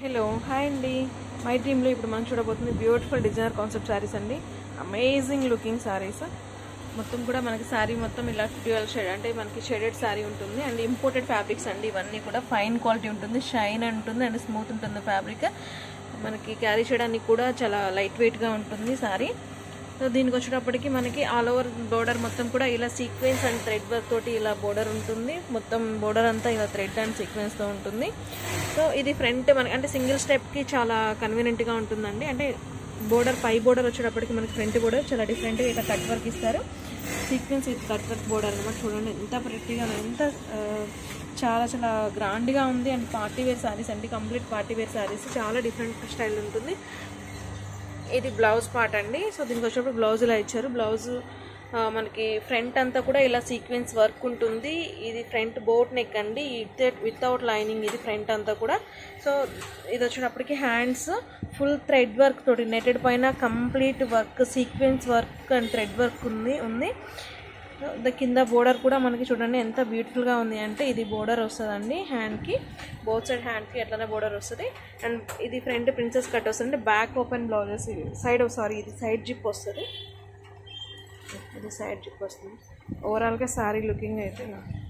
hello hi అండి my టీంలో ఇప్పుడు మనం చూడబోతుంది బ్యూటిఫుల్ డిజైనర్ కాన్సెప్ట్ శారీస్ అండి అమేజింగ్ లుకింగ్ శారీస్ మొత్తం కూడా మనకి శారీ మొత్తం ఇలా డ్యూయల్ షేడ్ అంటే మనకి షేడెడ్ శారీ ఉంటుంది అండ్ ఇంపోర్టెడ్ ఫ్యాబ్రిక్స్ అండి ఇవన్నీ కూడా ఫైన్ క్వాలిటీ ఉంటుంది షైన్ ఉంటుంది అండ్ స్మూత్ ఉంటుంది ఫ్యాబ్రిక్ మనకి క్యారీ చేయడానికి కూడా చాలా లైట్ వెయిట్గా ఉంటుంది శారీ సో దీనికి వచ్చేటప్పటికి మనకి ఆల్ ఓవర్ బోర్డర్ మొత్తం కూడా ఇలా సీక్వెన్స్ అండ్ థ్రెడ్ వర్క్ తోటి ఇలా బోర్డర్ ఉంటుంది మొత్తం బోర్డర్ అంతా ఇలా థ్రెడ్ అండ్ సీక్వెన్స్తో ఉంటుంది సో ఇది ఫ్రంట్ మనకి అంటే సింగిల్ స్టెప్కి చాలా కన్వీనియంట్గా ఉంటుందండి అంటే బోర్డర్ పై బోర్డర్ వచ్చేటప్పటికి మనకి ఫ్రంట్ బోర్డర్ చాలా డిఫరెంట్గా ఇట్లా కట్ వర్క్ ఇస్తారు సీక్వెన్స్ ఇది కట్ వర్క్ బోర్డర్ అనమాట చూడండి ఎంత ప్రెట్టిగా ఎంత ఆ, చాలా చాలా గ్రాండ్గా ఉంది అండ్ పార్టీ వేర్ శారీస్ అండి కంప్లీట్ పార్టీ వేర్ శారీస్ చాలా డిఫరెంట్ స్టైల్ ఉంటుంది ఇది బ్లౌజ్ పార్ట్ అండి సో దీనికి వచ్చినప్పుడు బ్లౌజ్ ఇలా ఇచ్చారు బ్లౌజ్ ఆ, మనకి ఫ్రంట్ అంతా కూడా ఇలా సీక్వెన్స్ వర్క్ ఉంటుంది ఇది ఫ్రంట్ బోట్ నెక్ అండి వితౌట్ లైనింగ్ ఇది ఫ్రంట్ అంతా కూడా సో ఇది వచ్చేటప్పటికి హ్యాండ్స్ ఫుల్ థ్రెడ్ వర్క్ తోటి నెటెడ్ పైన complete work sequence work and thread work ఉంది ఉంది ద కింద బోర్డర్ కూడా మనకి చూడండి ఎంత బ్యూటిఫుల్గా ఉంది అంటే ఇది బోర్డర్ వస్తుందండి హ్యాండ్కి బోత్ సైడ్ హ్యాండ్కి ఎట్లనే బోర్డర్ వస్తుంది అండ్ ఇది ఫ్రంట్ ప్రిన్సెస్ కట్ వస్తుంది బ్యాక్ ఓపెన్ బ్లౌజెస్ ఇది సైడ్ సారీ ఇది సైడ్ జిప్ వస్తుంది ఇది సైడ్ జిప్ వస్తుంది ఓవరాల్గా శారీ లుకింగ్ అయితే ఇలా